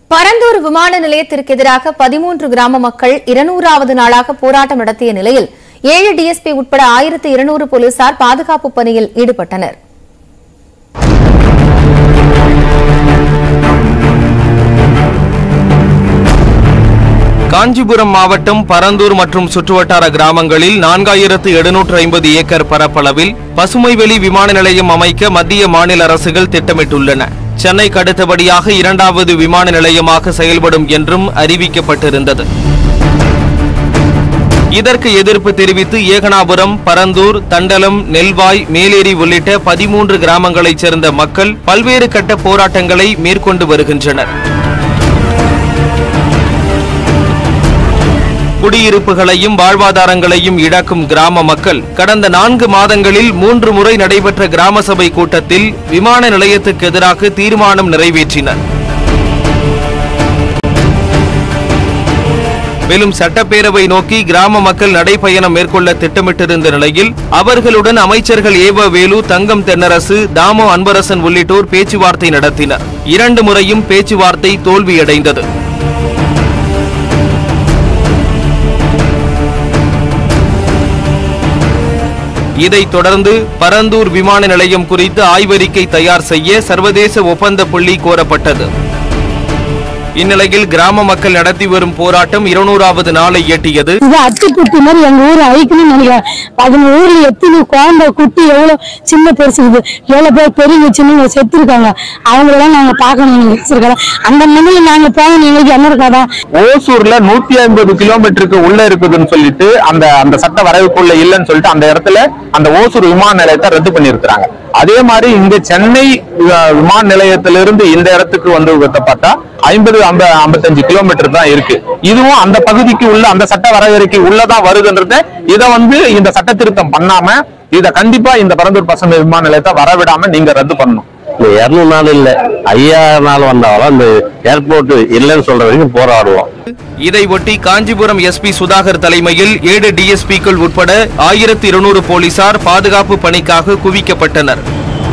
பரந்தூர் விமான நிலையத்திற்கு எதிராக பதிமூன்று கிராம மக்கள் இருநூறாவது நாளாக போராட்டம் நடத்திய நிலையில் ஏழு டிஎஸ்பி உட்பட ஆயிரத்து இருநூறு போலீசார் பாதுகாப்பு பணியில் ஈடுபட்டனர் காஞ்சிபுரம் மாவட்டம் பரந்தூர் மற்றும் சுற்றுவட்டார கிராமங்களில் நான்காயிரத்து எழுநூற்று ஐம்பது ஏக்கர் பரப்பளவில் பசுமைவெளி விமான நிலையம் அமைக்க மத்திய மாநில அரசுகள் திட்டமிட்டுள்ளன சென்னைக்கு அடுத்தபடியாக இரண்டாவது விமான நிலையமாக செயல்படும் என்றும் அறிவிக்கப்பட்டிருந்தது இதற்கு எதிர்ப்பு தெரிவித்து ஏகனாபுரம் பரந்தூர் தண்டலம் நெல்வாய் மேலேரி உள்ளிட்ட பதிமூன்று கிராமங்களைச் சேர்ந்த மக்கள் பல்வேறு கட்ட போராட்டங்களை மேற்கொண்டு வருகின்றனர் குடியிருப்புகளையும் வாழ்வாதாரங்களையும் இழக்கும் கிராம மக்கள் கடந்த நான்கு மாதங்களில் மூன்று முறை நடைபெற்ற கிராம சபை கூட்டத்தில் விமான நிலையத்துக்கு எதிராக தீர்மானம் நிறைவேற்றினர் மேலும் சட்டப்பேரவை நோக்கி கிராம மக்கள் நடைபயணம் மேற்கொள்ள திட்டமிட்டிருந்த நிலையில் அவர்களுடன் அமைச்சர்கள் ஏவ வேலு தங்கம் தென்னரசு தாமோ அன்பரசன் உள்ளிட்டோர் பேச்சுவார்த்தை நடத்தினர் இரண்டு முறையும் பேச்சுவார்த்தை தோல்வியடைந்தது இதைத் தொடர்ந்து பரந்தூர் விமான நிலையம் குறித்து ஆய்வறிக்கை தயார் செய்ய சர்வதேச ஒப்பந்த புள்ளி கோரப்பட்டது இந்நிலையில் கிராம மக்கள் நடத்தி வரும் போராட்டம் இருநூறாவது நாளை எட்டியது இது அட்டுக்குட்டி மாதிரி எங்க ஊர் அழிக்கணும்னு நினைக்கிறேன் அதுங்க ஊர்ல எத்தனை குழந்தை குட்டி எவ்வளவு சின்ன பெருசு இருக்குது எவ்வளவு பேர் பெரிய சின்னவங்க செத்து இருக்காங்க அவங்களெல்லாம் நாங்க பார்க்கணும் எங்களுக்கு வச்சிருக்கிறோம் அந்த மண்ணில் நாங்க போகணும் எங்களுக்கு என்ன இருக்காதா ஓசூர்ல நூத்தி ஐம்பது கிலோமீட்டருக்கு உள்ள இருக்குதுன்னு சொல்லிட்டு அந்த அந்த சட்ட வரைவுக்குள்ள இல்லைன்னு சொல்லிட்டு அந்த இடத்துல அந்த ஓசூர் விமான நிலையத்தை ரத்து பண்ணியிருக்கிறாங்க அதே மாதிரி இங்க சென்னை அஹ், விமான நிலையத்திலிருந்து இந்த இடத்துக்கு வந்து பார்த்தா ஐம்பது ஐம்ப ஐம்பத்தஞ்சு கிலோமீட்டர் தான் இருக்கு இதுவும் அந்த பகுதிக்கு உள்ள அந்த சட்ட வரையறைக்கு உள்ளதான் வருதுன்றத இதை வந்து இந்த சட்ட திருத்தம் பண்ணாம இத கண்டிப்பா இந்த பரந்தூர் பசுமை விமான நிலையத்தை வரவிடாம நீங்க ரத்து பண்ணணும் இந்த இருநூறு நாள் இல்ல ஐயாயிரம் நாள் வந்தாலும் இந்த ஏர்போர்ட் இல்லைன்னு சொல்ற வரைக்கும் போராடுவோம் இதை ஒட்டி காஞ்சிபுரம் எஸ்பி சுதாகர் தலைமையில் ஏழு டிஎஸ்பிக்கள் உட்பட ஆயிரத்து இருநூறு போலீசார் பாதுகாப்பு பணிக்காக குவிக்கப்பட்டனர்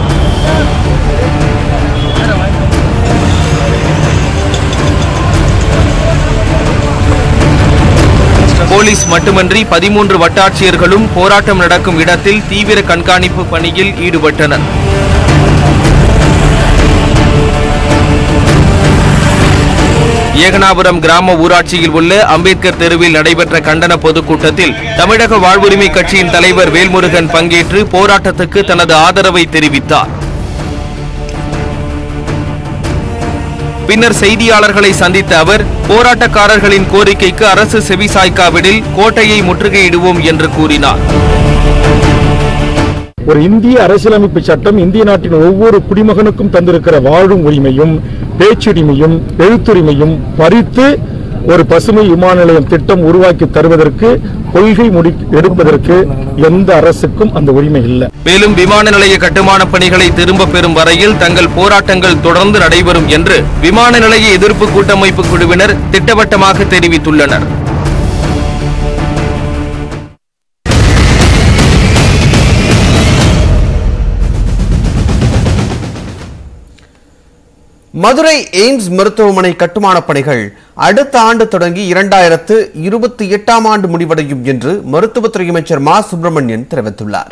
போலீஸ் மட்டுமன்றி பதிமூன்று வட்டாட்சியர்களும் போராட்டம் நடக்கும் இடத்தில் தீவிர கண்காணிப்பு பணியில் ஈடுபட்டனர் ஏகனாபுரம் கிராம ஊராட்சியில் உள்ள அம்பேத்கர் தெருவில் நடைபெற்ற கண்டன பொதுக்கூட்டத்தில் தமிழக வாழ்வுரிமை கட்சியின் தலைவர் வேல்முருகன் பங்கேற்று போராட்டத்துக்கு தனது ஆதரவை தெரிவித்தார் பின்னர் செய்தியாளர்களை சந்தித்த அவர் போராட்டக்காரர்களின் கோரிக்கைக்கு அரசு செவிசாய்க்காவிடில் கோட்டையை முற்றுகையிடுவோம் என்று கூறினார் ஒரு இந்திய அரசியலமைப்பு சட்டம் இந்திய நாட்டின் ஒவ்வொரு குடிமகனுக்கும் தந்திருக்கிற வாழும் உரிமையும் பேச்சுரிமையும் எழுத்துரிமையும் பறித்து ஒரு பசுமை விமான நிலையம் திட்டம் உருவாக்கி தருவதற்கு கொள்கை முடி எடுப்பதற்கு எந்த அரசுக்கும் அந்த உரிமை இல்லை மேலும் விமான நிலைய கட்டுமான பணிகளை திரும்ப பெறும் வரையில் தங்கள் போராட்டங்கள் தொடர்ந்து நடைபெறும் என்று விமான நிலைய எதிர்ப்பு கூட்டமைப்பு குழுவினர் திட்டவட்டமாக தெரிவித்துள்ளனர் மதுரை எய்ம்ஸ் மருத்துவமனை கட்டுமான பணிகள் அடுத்த ஆண்டு தொடங்கி இரண்டாயிரத்து இருபத்தி எட்டாம் ஆண்டு முடிவடையும் என்று மருத்துவத்துறை அமைச்சர் மா சுப்பிரமணியன் தெரிவித்துள்ளார்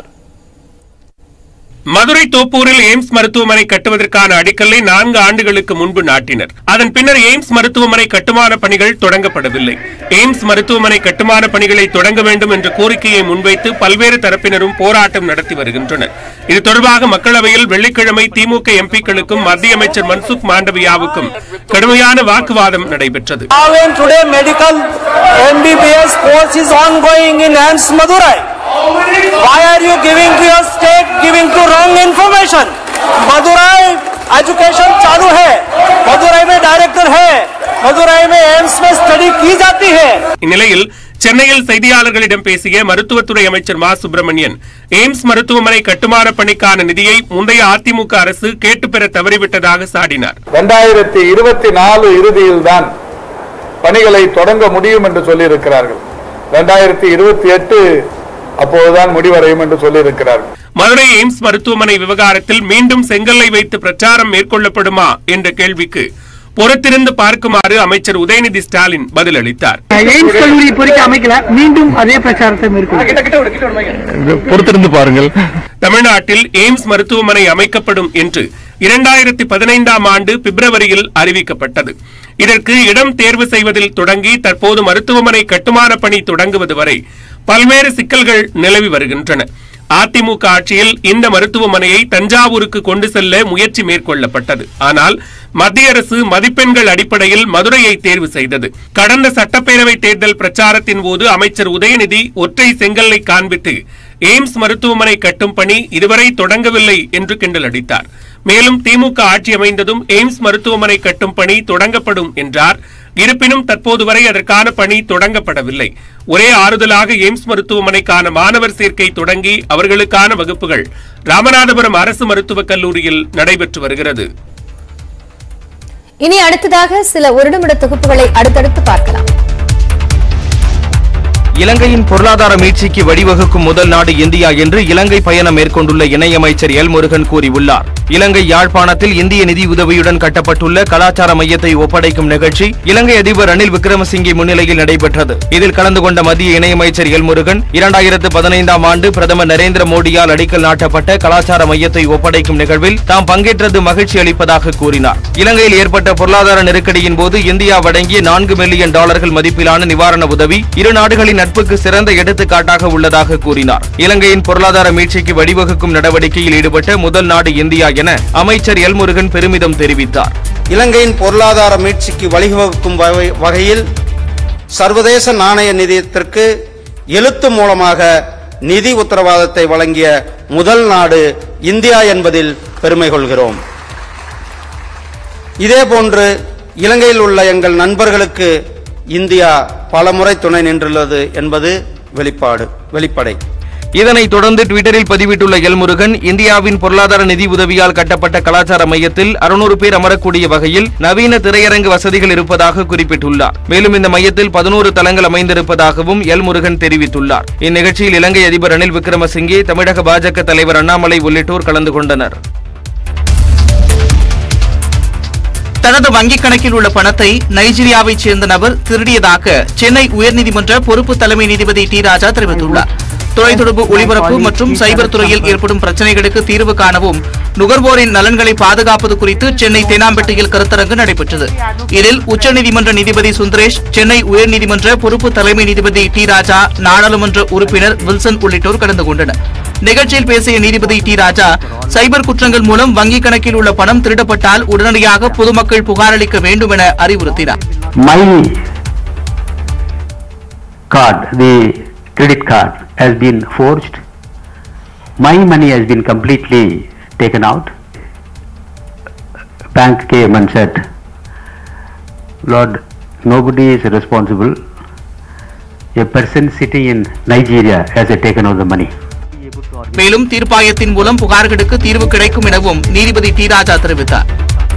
மதுரை தோப்பூரில் எய்ம்ஸ் மருத்துவமனை கட்டுவதற்கான அடிக்கல்லை நான்கு ஆண்டுகளுக்கு முன்பு நாட்டினர் அதன் பின்னர் எய்ம்ஸ் மருத்துவமனை கட்டுமான பணிகள் தொடங்கப்படவில்லை எய்ம்ஸ் மருத்துவமனை கட்டுமான பணிகளை தொடங்க வேண்டும் என்ற கோரிக்கையை முன்வைத்து பல்வேறு தரப்பினரும் போராட்டம் நடத்தி வருகின்றனர் இது தொடர்பாக மக்களவையில் வெள்ளிக்கிழமை திமுக எம்பிக்களுக்கும் மத்திய அமைச்சர் மன்சுக் மாண்டவியாவுக்கும் கடுமையான வாக்குவாதம் நடைபெற்றது Now in today medical MBBS course is ongoing in AIMS Madurai. Why are you giving to your state, giving to wrong information? Madurai education चालू है मदुराई में डायरेक्टर है मदुराई में एम्स में स्टडी की जाती है இந்நிலையில் சென்னையில் செய்தியாளர்களிடம் பேசிய மருத்துவத்துறை அமைச்சர் மா சுப்பிரமணியன் எய்ம்ஸ் மருத்துவமனை கட்டுமான பணிக்கான நிதியை முந்தைய அதிமுக அரசு கேட்டு பெற தவறிவிட்டதாக சாடினார் ரெண்டாயிரத்தி இருபத்தி நாலு இறுதியில் தான் பணிகளை தொடங்க முடியும் என்று சொல்லியிருக்கிறார்கள் ரெண்டாயிரத்தி இருபத்தி எட்டு அப்போதுதான் முடிவடையும் என்று சொல்லியிருக்கிறார்கள் மதுரை எய்ம்ஸ் மருத்துவமனை விவகாரத்தில் மீண்டும் செங்கல்லை வைத்து பிரச்சாரம் மேற்கொள்ளப்படுமா என்ற கேள்விக்கு பொறுத்திருந்து பார்க்குமாறு அமைச்சர் உதயநிதி ஸ்டாலின் பதிலளித்தார் எய்ம்ஸ் கல்லூரி இப்போதைக்கு அமைக்கல மீண்டும் அதே பிரச்சாரத்தை மேற்கொள்ளும் பொறுத்திருந்து பாருங்கள் தமிழ்நாட்டில் எய்ம்ஸ் மருத்துவமனை அமைக்கப்படும் என்று இரண்டாயிரத்தி பதினைந்தாம் ஆண்டு பிப்ரவரியில் அறிவிக்கப்பட்டது இதற்கு இடம் தேர்வு செய்வதில் தொடங்கி தற்போது மருத்துவமனை கட்டுமான பணி தொடங்குவது வரை பல்வேறு சிக்கல்கள் நிலவி வருகின்றன அதிமுக ஆட்சியில் இந்த மருத்துவமனையை தஞ்சாவூருக்கு கொண்டு செல்ல முயற்சி மேற்கொள்ளப்பட்டது ஆனால் மத்திய அரசு மதிப்பெண்கள் அடிப்படையில் மதுரையை தேர்வு செய்தது கடந்த சட்டப்பேரவை தேர்தல் பிரச்சாரத்தின் போது அமைச்சர் உதயநிதி ஒற்றை செங்கல்லை காண்பித்து எய்ம்ஸ் மருத்துவமனை கட்டும் பணி இதுவரை தொடங்கவில்லை என்று கிண்டல் அடித்தார் மேலும் திமுக ஆட்சி அமைந்ததும் எய்ம்ஸ் மருத்துவமனை கட்டும் பணி தொடங்கப்படும் என்றார் இருப்பினும் தற்போது வரை அதற்கான பணி தொடங்கப்படவில்லை ஒரே ஆறுதலாக எய்ம்ஸ் மருத்துவமனைக்கான மாணவர் சேர்க்கை தொடங்கி அவர்களுக்கான வகுப்புகள் ராமநாதபுரம் அரசு மருத்துவக் கல்லூரியில் நடைபெற்று வருகிறது இனி அடுத்ததாக சில ஒரு நிமிட தொகுப்புகளை அடுத்தடுத்து பார்க்கலாம் இலங்கையின் பொருளாதார மீட்சிக்கு வழிவகுக்கும் முதல் நாடு இந்தியா என்று இலங்கை பயணம் மேற்கொண்டுள்ள இணையமைச்சர் எல் முருகன் கூறியுள்ளார் இலங்கை யாழ்ப்பாணத்தில் இந்திய நிதி உதவியுடன் கட்டப்பட்டுள்ள கலாச்சார மையத்தை ஒப்படைக்கும் நிகழ்ச்சி இலங்கை அதிபர் ரணில் விக்ரமசிங்கே முன்னிலையில் நடைபெற்றது இதில் கலந்து கொண்ட மத்திய இணையமைச்சர் எல் முருகன் இரண்டாயிரத்து பதினைந்தாம் ஆண்டு பிரதமர் நரேந்திர மோடியால் அடிக்கல் நாட்டப்பட்ட கலாச்சார மையத்தை ஒப்படைக்கும் நிகழ்வில் தாம் பங்கேற்றது மகிழ்ச்சி அளிப்பதாக கூறினார் இலங்கையில் ஏற்பட்ட பொருளாதார நெருக்கடியின் போது இந்தியா வழங்கிய நான்கு மில்லியன் டாலர்கள் மதிப்பிலான நிவாரண உதவி இரு நாடுகளின் நட்புக்கு சிறந்த எடுத்துக்காட்டாக உள்ளதாக கூறினார் இலங்கையின் பொருளாதார மீட்சிக்கு வழிவகுக்கும் நடவடிக்கையில் ஈடுபட்ட முதல் நாடு இந்தியா என அமைச்சர் எல் முருகன் பெருமிதம் தெரிவித்தார் இலங்கையின் பொருளாதார மீட்சிக்கு வழிவகுக்கும் வகை- வகையில் சர்வதேச நாணய நிதியத்திற்கு எழுத்து மூலமாக நிதி உத்தரவாதத்தை வழங்கிய முதல் நாடு இந்தியா என்பதில் பெருமை கொள்கிறோம் இதேபோன்று இலங்கையில் உள்ள எங்கள் நண்பர்களுக்கு இந்தியா பலமுறை துணை நின்றுள்ளது என்பது வெளிப்பாடு வெளிப்படை இதனைத் தொடர்ந்து ட்விட்டரில் பதிவிட்டுள்ள எல் முருகன் இந்தியாவின் பொருளாதார நிதி உதவியால் கட்டப்பட்ட கலாச்சார மையத்தில் அறுநூறு பேர் அமரக்கூடிய வகையில் நவீன திரையரங்கு வசதிகள் இருப்பதாக குறிப்பிட்டுள்ளார் மேலும் இந்த மையத்தில் பதினோரு தளங்கள் அமைந்திருப்பதாகவும் எல் முருகன் தெரிவித்துள்ளார் இந்நிகழ்ச்சியில் இலங்கை அதிபர் ரணில் விக்ரமசிங்கே தமிழக பாஜக தலைவர் அண்ணாமலை உள்ளிட்டோர் கலந்து கொண்டனர் தனது வங்கிக் கணக்கில் உள்ள பணத்தை நைஜீரியாவைச் சேர்ந்த நபர் திருடியதாக சென்னை உயர்நீதிமன்ற பொறுப்பு தலைமை நீதிபதி டி ராஜா தெரிவித்துள்ளார் தொலைத்தொடர்பு ஒளிபரப்பு மற்றும் சைபர் துறையில் ஏற்படும் பிரச்சனைகளுக்கு தீர்வு காணவும் நுகர்வோரின் நலன்களை பாதுகாப்பது குறித்து சென்னை தேனாம்பேட்டையில் கருத்தரங்கு நடைபெற்றது இதில் உச்சநீதிமன்ற நீதிபதி சுந்தரேஷ் சென்னை உயர்நீதிமன்ற பொறுப்பு தலைமை நீதிபதி டி ராஜா நாடாளுமன்ற உறுப்பினர் வில்சன் உள்ளிட்டோர் கலந்து கொண்டனர் நிகழ்ச்சியில் பேசிய நீதிபதி டி ராஜா சைபர் குற்றங்கள் மூலம் வங்கிக் கணக்கில் உள்ள பணம் திருடப்பட்டால் உடனடியாக பொதுமக்கள் புகாரளிக்க வேண்டும் என அறிவுறுத்தினார் my card, the credit card has been forged. My money has been completely taken out. Bank came and said, Lord, nobody is responsible. A person sitting in Nigeria has taken out the money. மேலும் தீர்ப்பாயத்தின் மூலம் புகார்களுக்கு தீர்வு கிடைக்கும் எனவும் நீதிபதி D ராஜா தெரிவித்தார்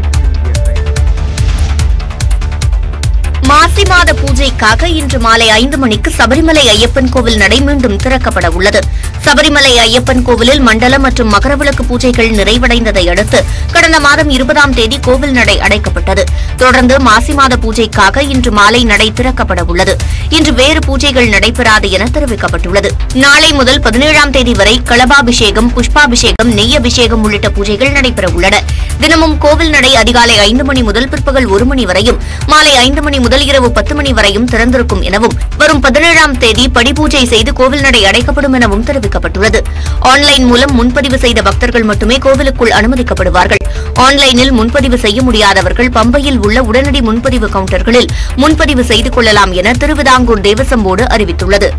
மாசி மாத பூஜைக்காக இன்று மாலை ஐந்து மணிக்கு சபரிமலை ஐயப்பன் கோவில் நடை மீண்டும் திறக்கப்பட உள்ளது சபரிமலை ஐயப்பன் கோவிலில் மண்டல மற்றும் மகரவிளக்கு பூஜைகள் நிறைவடைந்ததை அடுத்து கடந்த மாதம் இருபதாம் தேதி கோவில் நடை அடைக்கப்பட்டது தொடர்ந்து மாசி மாத பூஜைக்காக இன்று மாலை நடை திறக்கப்பட உள்ளது இன்று வேறு பூஜைகள் நடைபெறாது என தெரிவிக்கப்பட்டுள்ளது நாளை முதல் பதினேழாம் தேதி வரை களபாபிஷேகம் புஷ்பாபிஷேகம் நெய் அபிஷேகம் உள்ளிட்ட பூஜைகள் நடைபெற உள்ளன தினமும் கோவில் நடை அதிகாலை ஐந்து மணி முதல் பிற்பகல் ஒரு மணி வரையும் மாலை ஐந்து மணி முதல் இரவு பத்து மணி வரையும் திறந்திருக்கும் எனவும் வரும் பதினேழாம் தேதி படிபூஜை செய்து கோவில் நடை அடைக்கப்படும் எனவும் தெரிவிக்கப்பட்டுள்ளது ஆன்லைன் மூலம் முன்பதிவு செய்த பக்தர்கள் மட்டுமே கோவிலுக்குள் அனுமதிக்கப்படுவார்கள் ஆன்லைனில் முன்பதிவு செய்ய முடியாதவர்கள் பம்பையில் உள்ள உடனடி முன்பதிவு கவுண்டர்களில் முன்பதிவு செய்து கொள்ளலாம் என திருவிதாங்கூர் தேவசம் போர்டு அறிவித்துள்ளது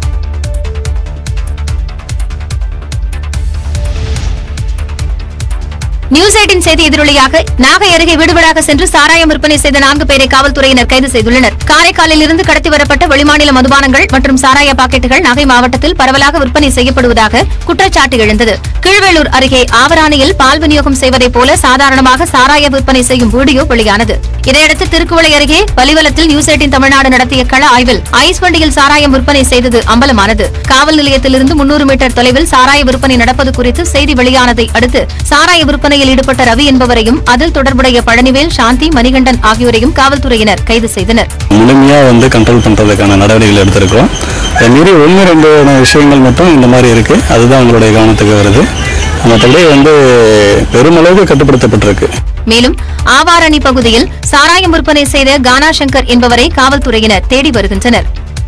நியூஸ் எயிட்டின் செய்தி எதிரொலியாக நாகை அருகே வீடுவீடாக சென்று சாராயம் விற்பனை செய்த நான்கு பேரை காவல்துறையினர் கைது செய்துள்ளனர் காரைக்காலில் இருந்து கடத்தி வரப்பட்ட வெளிமாநில மதுபானங்கள் மற்றும் சாராய பாக்கெட்டுகள் நாகை மாவட்டத்தில் பரவலாக விற்பனை செய்யப்படுவதாக குற்றச்சாட்டு எழுந்தது கீழ்வேளூர் அருகே ஆவராணியில் பால் விநியோகம் செய்வதைப் போல சாதாரணமாக சாராய விற்பனை செய்யும் வீடியோ வெளியானது இதையடுத்து திருக்குவளை அருகே பலிவலத்தில் நியூஸ் எயிட்டின் தமிழ்நாடு நடத்திய கள ஆய்வில் ஐஸ் வண்டியில் சாராயம் விற்பனை செய்தது அம்பலமானது காவல் நிலையத்திலிருந்து முன்னூறு மீட்டர் தொலைவில் சாராய விற்பனை நடப்பது குறித்து செய்தி வெளியானதை அடுத்து சாராய விற்பனையில் விற்பனையில் ஈடுபட்ட ரவி என்பவரையும் அதில் தொடர்புடைய பழனிவேல் சாந்தி மணிகண்டன் ஆகியோரையும் காவல்துறையினர் கைது செய்தனர் முழுமையாக வந்து கண்ட்ரோல் பண்ணுறதுக்கான நடவடிக்கைகள் எடுத்திருக்கிறோம் அதை மீறி ஒன்று ரெண்டு விஷயங்கள் மட்டும் இந்த மாதிரி இருக்குது அதுதான் உங்களுடைய கவனத்துக்கு வருது மற்றபடி வந்து பெருமளவுக்கு கட்டுப்படுத்தப்பட்டிருக்கு மேலும் ஆவாரணி பகுதியில் சாராயம் விற்பனை செய்த கானா சங்கர் என்பவரை காவல்துறையினர் தேடி வருகின்றனர்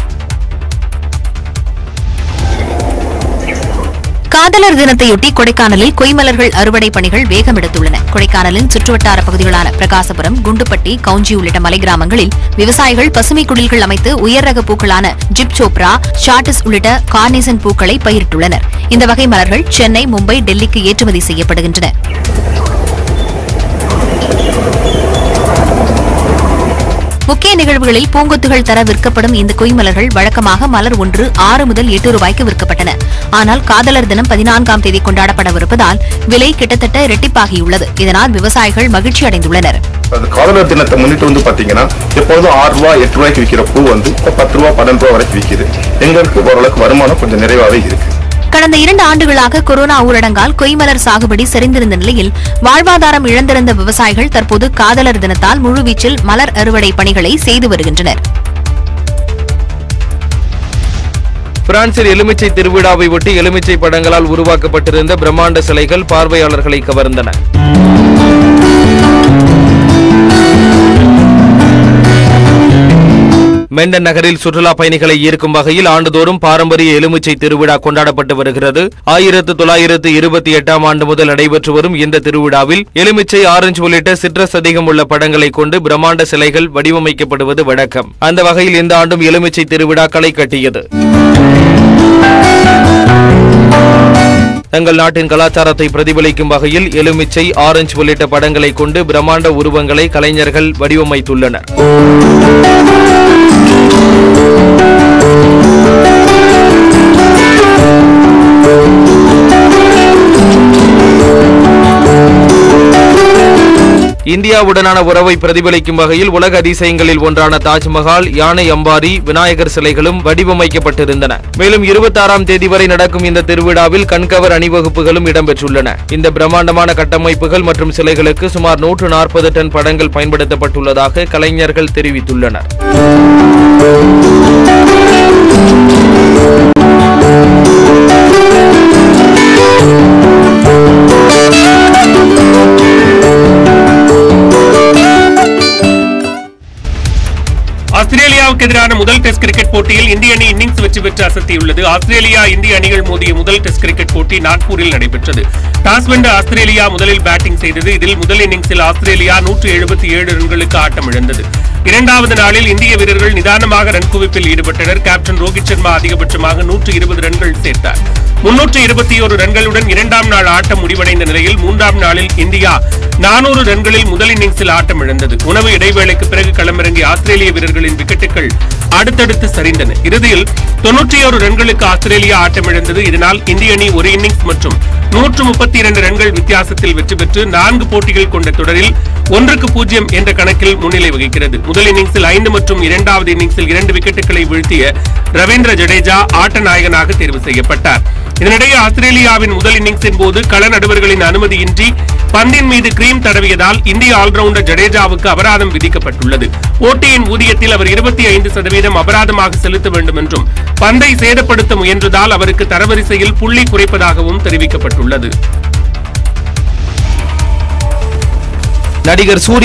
காதலர் தினத்தையொட்டி கொடைக்கானலில் கொய்மலர்கள் அறுவடை பணிகள் வேகம் எடுத்துள்ளன கொடைக்கானலின் சுற்றுவட்டார பகுதிகளான பிரகாசபுரம் குண்டுப்பட்டி கவுஞ்சி உள்ளிட்ட மலை கிராமங்களில் விவசாயிகள் பசுமை குடில்கள் அமைத்து உயர் ரக பூக்களான ஜிப் சோப்ரா ஷார்டிஸ் உள்ளிட்ட கார்னிசன் பூக்களை பயிரிட்டுள்ளனர் இந்த வகை மலர்கள் சென்னை மும்பை டெல்லிக்கு ஏற்றுமதி செய்யப்படுகின்றன முக்கிய நிகழ்வுகளில் பூங்கொத்துகள் தர விற்கப்படும் இந்த கொய்மலர்கள் வழக்கமாக மலர் ஒன்று ஆறு முதல் எட்டு ரூபாய்க்கு விற்கப்பட்டன ஆனால் காதலர் தினம் பதினான்காம் தேதி கொண்டாடப்படவிருப்பதால் விலை கிட்டத்தட்ட இரட்டிப்பாகியுள்ளது இதனால் விவசாயிகள் மகிழ்ச்சி அடைந்துள்ளனர் அது காதலர் தினத்தை முன்னிட்டு வந்து பாத்தீங்கன்னா எப்போதும் ஆறு ரூபாய் எட்டு ரூபாய்க்கு விற்கிற பூ வந்து இப்போ பத்து ரூபாய் பன்னெண்டு ரூபாய் வரைக்கும் விற்கிது எங்களுக்கு ஓரளவுக்கு வருமானம் கொஞ்சம் நிறைவாவே இருக்கு கடந்த இரண்டு ஆண்டுகளாக கொரோனா ஊரடங்கால் கொய்மலர் சாகுபடி சரிந்திருந்த நிலையில் வாழ்வாதாரம் இழந்திருந்த விவசாயிகள் தற்போது காதலர் தினத்தால் முழுவீச்சில் மலர் அறுவடை பணிகளை செய்து வருகின்றனர் பிரான்சில் எலுமிச்சை திருவிழாவை ஒட்டி எலுமிச்சை படங்களால் உருவாக்கப்பட்டிருந்த பிரம்மாண்ட சிலைகள் பார்வையாளர்களை கவர்ந்தன மெண்டன் நகரில் சுற்றுலா பயணிகளை ஈர்க்கும் வகையில் ஆண்டுதோறும் பாரம்பரிய எலுமிச்சை திருவிழா கொண்டாடப்பட்டு வருகிறது ஆயிரத்து தொள்ளாயிரத்து இருபத்தி எட்டாம் ஆண்டு முதல் நடைபெற்று வரும் இந்த திருவிழாவில் எலுமிச்சை ஆரஞ்சு உள்ளிட்ட சிட்ரஸ் அதிகம் உள்ள படங்களை கொண்டு பிரம்மாண்ட சிலைகள் வடிவமைக்கப்படுவது வழக்கம் அந்த வகையில் இந்த ஆண்டும் எலுமிச்சை திருவிழா களை கட்டியது தங்கள் நாட்டின் கலாச்சாரத்தை பிரதிபலிக்கும் வகையில் எலுமிச்சை ஆரஞ்சு உள்ளிட்ட படங்களை கொண்டு பிரம்மாண்ட உருவங்களை கலைஞர்கள் வடிவமைத்துள்ளனர் இந்தியாவுடனான உறவை பிரதிபலிக்கும் வகையில் உலக அதிசயங்களில் ஒன்றான தாஜ்மஹால் யானை அம்பாரி விநாயகர் சிலைகளும் வடிவமைக்கப்பட்டிருந்தன மேலும் இருபத்தாறாம் தேதி வரை நடக்கும் இந்த திருவிழாவில் கண்கவர் அணிவகுப்புகளும் இடம்பெற்றுள்ளன இந்த பிரம்மாண்டமான கட்டமைப்புகள் மற்றும் சிலைகளுக்கு சுமார் நூற்று நாற்பது டன் படங்கள் பயன்படுத்தப்பட்டுள்ளதாக கலைஞர்கள் தெரிவித்துள்ளனர் ஆஸ்திரேலியாவுக்கு எதிரான முதல் டெஸ்ட் கிரிக்கெட் போட்டியில் இந்திய அணி இன்னிங்ஸ் வெற்றி பெற்று அசத்தியுள்ளது ஆஸ்திரேலியா இந்திய அணிகள் மோதிய முதல் டெஸ்ட் கிரிக்கெட் போட்டி நாக்பூரில் நடைபெற்றது டாஸ் வென்ற ஆஸ்திரேலியா முதலில் பேட்டிங் செய்தது இதில் முதல் இன்னிங்ஸில் ஆஸ்திரேலியா நூற்று எழுபத்தி ஏழு ரன்களுக்கு ஆட்டம் இழந்தது இரண்டாவது நாளில் இந்திய வீரர்கள் நிதானமாக ரன் குவிப்பில் ஈடுபட்டனர் கேப்டன் ரோஹித் சர்மா அதிகபட்சமாக நூற்று இருபது ரன்கள் சேர்த்தார் முன்னூற்று இருபத்தி ஒரு ரன்களுடன் இரண்டாம் நாள் ஆட்டம் முடிவடைந்த நிலையில் மூன்றாம் நாளில் இந்தியா நானூறு ரன்களில் முதல் இன்னிங்ஸில் ஆட்டம் இழந்தது உணவு இடைவேளைக்கு பிறகு களமிறங்கிய ஆஸ்திரேலிய வீரர்களின் விக்கெட்டுகள் அடுத்தடுத்து சரிந்தன இறுதியில் தொன்னூற்றி ஒரு ரன்களுக்கு ஆஸ்திரேலியா ஆட்டம் இழந்தது இதனால் இந்திய அணி ஒரு இன்னிங்ஸ் மற்றும் நூற்று முப்பத்தி இரண்டு ரன்கள் வித்தியாசத்தில் வெற்றி பெற்று நான்கு போட்டிகள் கொண்ட தொடரில் ஒன்றுக்கு பூஜ்ஜியம் என்ற கணக்கில் முன்னிலை வகிக்கிறது முதல் இன்னிங்ஸில் ஐந்து மற்றும் இரண்டாவது இன்னிங்ஸில் இரண்டு விக்கெட்டுகளை வீழ்த்திய ரவீந்திர ஜடேஜா ஆட்ட நாயகனாக தேர்வு செய்யப்பட்டார் இதனிடையே ஆஸ்திரேலியாவின் முதல் இன்னிங்ஸின் போது கள நடுவர்களின் அனுமதியின்றி பந்தின் மீது கிரீம் தடவியதால் இந்திய ஆல்ரவுண்டர் ஜடேஜாவுக்கு அபராதம் விதிக்கப்பட்டுள்ளது போட்டியின் ஊதியத்தில் அவர் இருபத்தி ஐந்து சதவீதம் அபராதமாக செலுத்த வேண்டும் என்றும் பந்தை சேதப்படுத்த முயன்றதால் அவருக்கு தரவரிசையில் புள்ளி குறைப்பதாகவும் தெரிவிக்கப்பட்டுள்ளது நடிகர் சூரிய